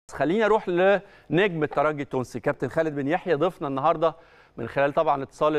خليني اروح لنجم الترجي التونسي كابتن خالد بن يحيى ضيفنا النهارده من خلال طبعا اتصال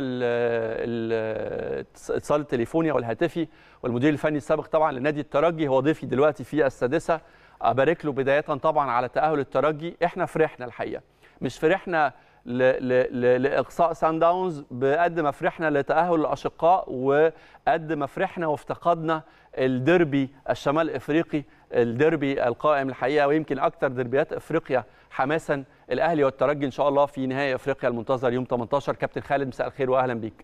الاتصال التليفوني او الهاتفي والمدير الفني السابق طبعا لنادي الترجي هو ضيفي دلوقتي في السادسه ابارك له بدايه طبعا على تاهل الترجي احنا فرحنا الحقيقه مش فرحنا ل ل ل لاقصاء سان داونز بقد ما فرحنا لتاهل الاشقاء وقد ما فرحنا وافتقدنا الديربي الشمال افريقي الديربي القائم الحقيقه ويمكن اكثر ديربيات افريقيا حماسا الاهلي والترجي ان شاء الله في نهائي افريقيا المنتظر يوم 18 كابتن خالد مساء الخير واهلا بيك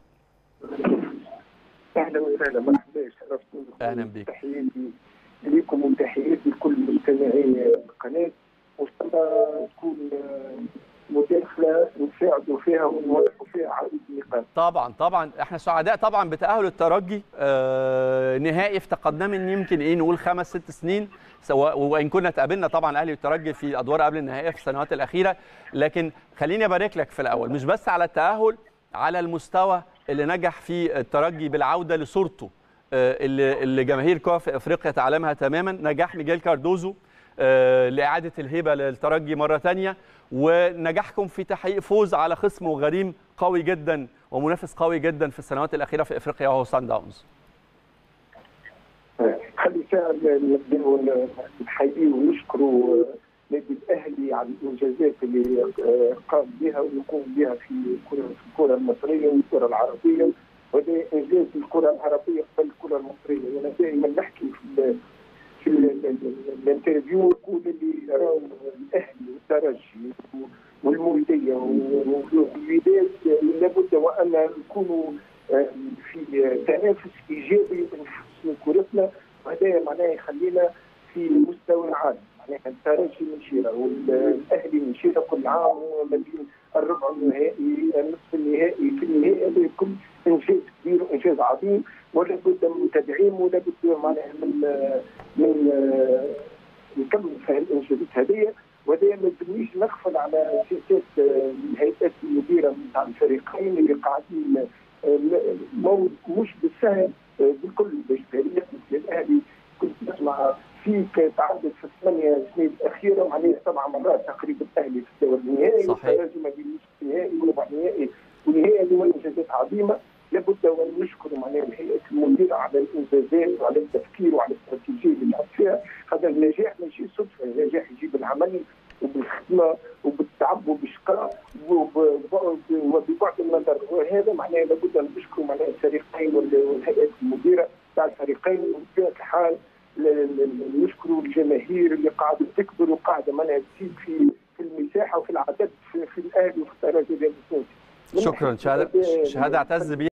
اهلا وسهلا مرحبا شرفتوا اهلا بيك تحياتي ليكم وتحياتي لكل مستمعي القناه وان شاء الله تكون مداخله نساعدوا فيها ونوضحوا فيها عديد النقاط. طبعا طبعا احنا سعداء طبعا بتاهل الترجي آه نهائي افتقدناه من يمكن ايه نقول خمس ست سنين سواء وان كنا اتقابلنا طبعا الاهلي والترجي في ادوار قبل النهائيه في السنوات الاخيره لكن خليني ابارك لك في الاول مش بس على التاهل على المستوى اللي نجح فيه الترجي بالعوده لصورته آه اللي اللي جماهير كوره في افريقيا تعلمها تماما نجاح ميجيل كاردوزو آه لاعاده الهبه للترجي مره ثانيه ونجاحكم في تحقيق فوز على خصم وغريم قوي جدا ومنافس قوي جدا في السنوات الاخيره في افريقيا وهو سان داونز. خلي نبداو نحييه ونشكروا نادي الاهلي على الانجازات اللي قام بها ويقوم بها في الكره المصريه والكره العربيه وهذا انجاز الكره العربيه قبل الكره المصريه وانا دائما نحكي في في الانترفيو نقول اللي راهو الاهلي والترجي والمولوديه والوداد لابد وان نكونوا في تنافس ايجابي ونحسنوا كرتنا وهذا معناه يخلينا في مستوى عالي معناها الترجي من شيره والاهلي من شيره كل عام ما بين الربع النهائي النصف النهائي في النهائي هذا يكون انجاز كبير وانجاز عظيم ولا بد من تدعيم ولا بد معناها من من نكمل في الانجازات هذه وهذا ما يبنيش نغفل على سياسات الهيئات المديره نتاع الفريقين اللي قاعدين مش بالسهل بالكل باش مثل الاهلي كنت نسمع فيك تعدد في الثمانية سنين الأخيرة معناها سبع مرات تقريبا الأهلي في الدور النهائي والتراجم ما بين النهائي وربع النهائي والنهائي اللي هو إنجازات عظيمة لابد وأن نشكر معناها الهيئة المديرة على الإنجازات وعلى التفكير وعلى الاستراتيجية اللي لعب فيها هذا النجاح ماشي صدفة النجاح يجيب العمل وبالخدمة وبالتعب وبالشقاء وببعد النظر وهذا معناه لابد أن نشكر معناها الفريقين والهيئات المديرة تاع الفريقين وبطبيعة الحال نشكروا الجماهير اللي قاعده تكبر وقاعده معناها تزيد في في المساحه وفي العدد في, في الاهلي وفي الترجي التونسي. شكرا شهاده شهاده اعتز بيها